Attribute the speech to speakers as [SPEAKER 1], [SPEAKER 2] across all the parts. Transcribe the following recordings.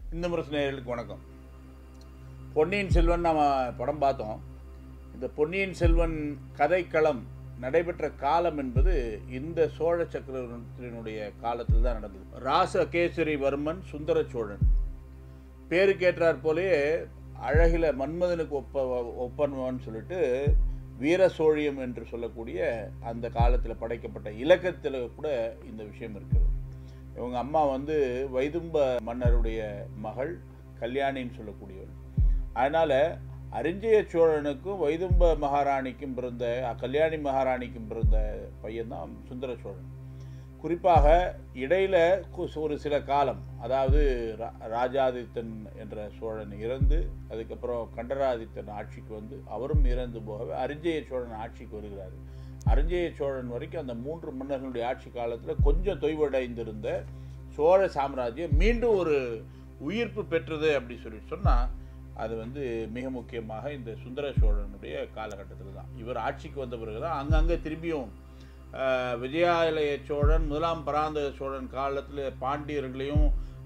[SPEAKER 1] இந்த முரசு நேயர்களுக்கு வணக்கம் பொன்னியின் செல்வன் நம்ம படம் பார்த்தோம் இந்த பொன்னியின் செல்வன் கதைக்களம் நடைபெற்ற காலம் என்பது இந்த சோழ சக்கரவர்த்தியினுடைய காலத்தில் தான் நடந்தது ராசகேசரி வர்மன் சுந்தர சோழன் பேருக்கேற்றாற் போலே அழகில மன்மதனுக்கு ஒப்ப ஒப்பன்வான்னு சொல்லிட்டு வீர சோழியம் என்று சொல்லக்கூடிய அந்த காலத்தில் படைக்கப்பட்ட இலக்கத்தில் கூட இந்த விஷயம் இருக்கிறது இவங்க அம்மா வந்து வைதும்ப மன்னருடைய மகள் கல்யாணின்னு சொல்லக்கூடியவள் அதனால் அரிஞ்சய சோழனுக்கும் வைதும்ப மகாராணிக்கும் பிறந்த கல்யாணி மகாராணிக்கும் பிறந்த பையன்தான் சுந்தர சோழன் குறிப்பாக இடையில கு- ஒரு சில காலம் அதாவது ரா- ராஜாதித்தன் என்ற சோழன் இறந்து அதுக்கப்புறம் கண்டராதித்தன் ஆட்சிக்கு வந்து அவரும் இறந்து போகவே அரிஞ்சய சோழன் ஆட்சிக்கு வருகிறார் அரிஞ்சய சோழன் வரைக்கும் அந்த மூன்று மன்னர்களுடைய ஆட்சி காலத்தில் கொஞ்சம் தொய்வடைந்திருந்த சோழ சாம்ராஜ்யம் மீண்டும் ஒரு உயிர்ப்பு பெற்றது அப்படி சொல்லி சொன்னால் அது வந்து மிக முக்கியமாக இந்த சுந்தர சோழனுடைய காலகட்டத்தில் தான் இவர் ஆட்சிக்கு வந்த பிறகு தான் அங்கங்கே திரும்பியும் ஆஹ், விஜயாலய சோழன் முதலாம் பராந்தக சோழன் காலத்தில் பாண்டியர்களையும்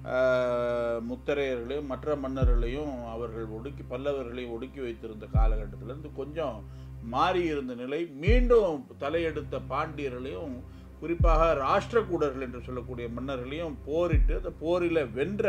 [SPEAKER 1] ஆஹ், முத்தரையர்களையும் மற்ற மன்னர்களையும் அவர்கள் ஒடுக்கி பல்லவர்களையும் ஒடுக்கி வைத்திருந்த காலகட்டத்திலேருந்து கொஞ்சம் மாறி இருந்த நிலை மீண்டும் தலையெடுத்த பாண்டியர்களையும் குறிப்பாக ராஷ்டிரகூடர்கள் என்று சொல்லக்கூடிய மன்னர்களையும் போரிட்டு அந்த போரில் வென்ற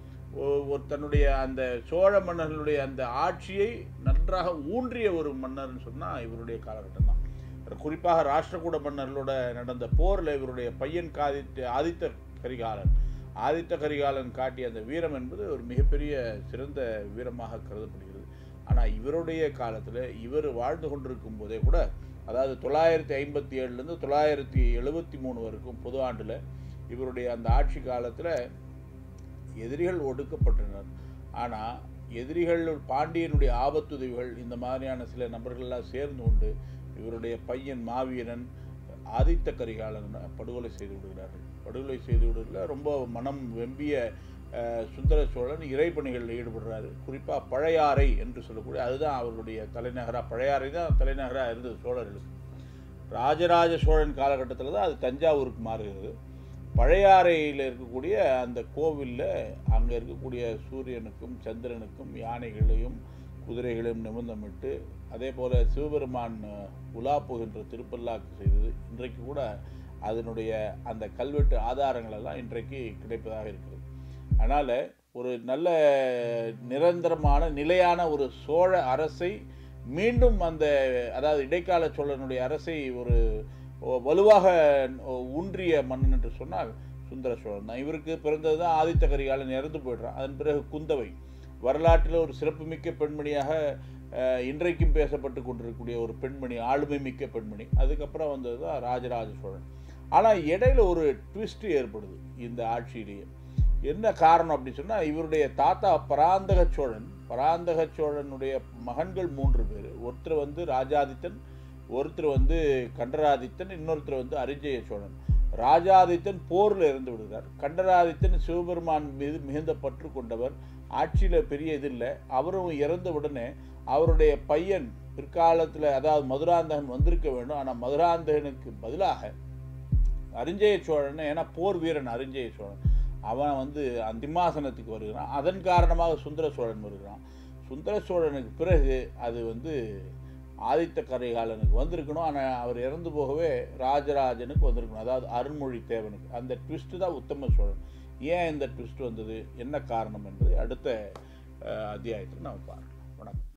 [SPEAKER 1] ஒ- ஒரு தன்னுடைய அந்த சோழ மன்னர்களுடைய அந்த ஆட்சியை நன்றாக ஊன்றிய ஒரு மன்னர்னு சொன்னால் இவருடைய காலகட்டம் தான் குறிப்பாக ராஷ்டிரகூட மன்னர்களோட நடந்த போரில் இவருடைய பையன் காதித்த ஆதித்த கரிகாலன் ஆதித்த கரிகாலன் காட்டிய அந்த வீரம் என்பது ஒரு மிகப்பெரிய சிறந்த வீரமாக கருதப்படுகிறது ஆனால் இவருடைய காலத்தில் இவர் வாழ்ந்து கொண்டிருக்கும் போதே கூட அதாவது தொள்ளாயிரத்தி ஐம்பத்தி ஏழுலேருந்து தொள்ளாயிரத்தி எழுபத்தி மூணு வரைக்கும் பொது ஆண்டில் இவருடைய அந்த ஆட்சி காலத்தில் எதிரிகள் ஒடுக்கப்பட்டனர் ஆனால் எதிரிகள் பாண்டியனுடைய ஆபத்துதவிகள் இந்த மாதிரியான சில நபர்கள்லாம் சேர்ந்து கொண்டு இவருடைய பையன் மாவீரன் ஆதித்த கரிகாலன் படுகொலை செய்து விடுகிறார்கள் படுகொலை செய்து விடுறதுல ரொம்ப மனம் வெம்பிய அஹ், சுந்தர சோழன் இறைப்பணிகளில் ஈடுபடுறாரு குறிப்பாக பழையாறை என்று சொல்லக்கூடிய அதுதான் அவருடைய தலைநகராக பழையாறை தான் தலைநகராக இருந்தது சோழர்களுக்கு ராஜராஜ சோழன் காலகட்டத்தில் தான் அது தஞ்சாவூருக்கு மாறுகிறது பழையாறையில் இருக்கக்கூடிய அந்த கோவிலில் அங்கே இருக்கக்கூடிய சூரியனுக்கும் சந்திரனுக்கும் யானைகளையும் குதிரைகளையும் நிமிர்ந்தமிட்டு அதே போல் சிவபெருமான் அஹ், உலா போகின்ற திருப்பல்லாக்கு செய்தது இன்றைக்கு கூட அதனுடைய அந்த கல்வெட்டு ஆதாரங்கள் எல்லாம் இன்றைக்கு கிடைப்பதாக இருக்கிறது அதனால் ஒரு நல்ல நிரந்தரமான நிலையான ஒரு சோழ அரசை மீண்டும் அந்த அதாவது இடைக்கால சோழனுடைய அரசை ஒரு ஒ- வலுவாக ஊன்றிய மன்னன் என்று சொன்னால் சுந்தர சோழன் தான் இவருக்கு பிறந்தது தான் ஆதித்த கரிகாலன் இறந்து போயிடுறான் அதன் பிறகு குந்தவை வரலாற்றில் ஒரு சிறப்புமிக்க பெண்மணியாக அஹ், இன்றைக்கும் பேசப்பட்டு கொண்டிருக்கக்கூடிய ஒரு பெண்மணி ஆளுமை மிக்க பெண்மணி அதுக்கப்புறம் வந்தது தான் ராஜராஜ சோழன் ஆனால் இடையில ஒரு ட்விஸ்ட் ஏற்படுது இந்த ஆட்சியிலேயே என்ன காரணம் அப்படின்னு சொன்னால் இவருடைய தாத்தா பராந்தக சோழன் பராந்தக சோழனுடைய மகன்கள் மூன்று பேர் ஒருத்தர் வந்து ராஜாதித்தன் ஒருத்தர் வந்து கண்டராதித்தன் இன்னொருத்தர் வந்து அரிஞ்சய சோழன் ராஜாதித்தன் போரில் இறந்து விடுகிறார் கண்டராதித்தன் சிவபெருமான் மீது மிகுந்த பற்று கொண்டவர் ஆட்சியில் பெரிய இது இல்லை அவரும் இறந்த உடனே அவருடைய பையன் பிற்காலத்தில் அதாவது மதுராந்தகன் வந்திருக்க வேண்டும் ஆனால் மதுராந்தகனுக்கு பதிலாக அரிஞ்சய சோழன் ஏன்னா போர் வீரன் அரிஞ்சய சோழன் அவன் வந்து அந்த சிம்மாசனத்துக்கு வருகிறான் அதன் காரணமாக சுந்தர சோழன் வருகிறான் சுந்தர சோழனுக்கு பிறகு அது வந்து ஆதித்த கரிகாலனுக்கு வந்திருக்கணும் ஆனால் அவர் இறந்து போகவே ராஜராஜனுக்கு வந்திருக்கணும் அதாவது அருண்மொழி தேவனுக்கு அந்த ட்விஸ்ட் தான் உத்தம சோழன் ஏன் இந்த ட்விஸ்ட் வந்தது என்ன காரணம் என்பதை அடுத்த அஹ், அத்தியாயத்தில் நாம் பார்க்கலாம் வணக்கம்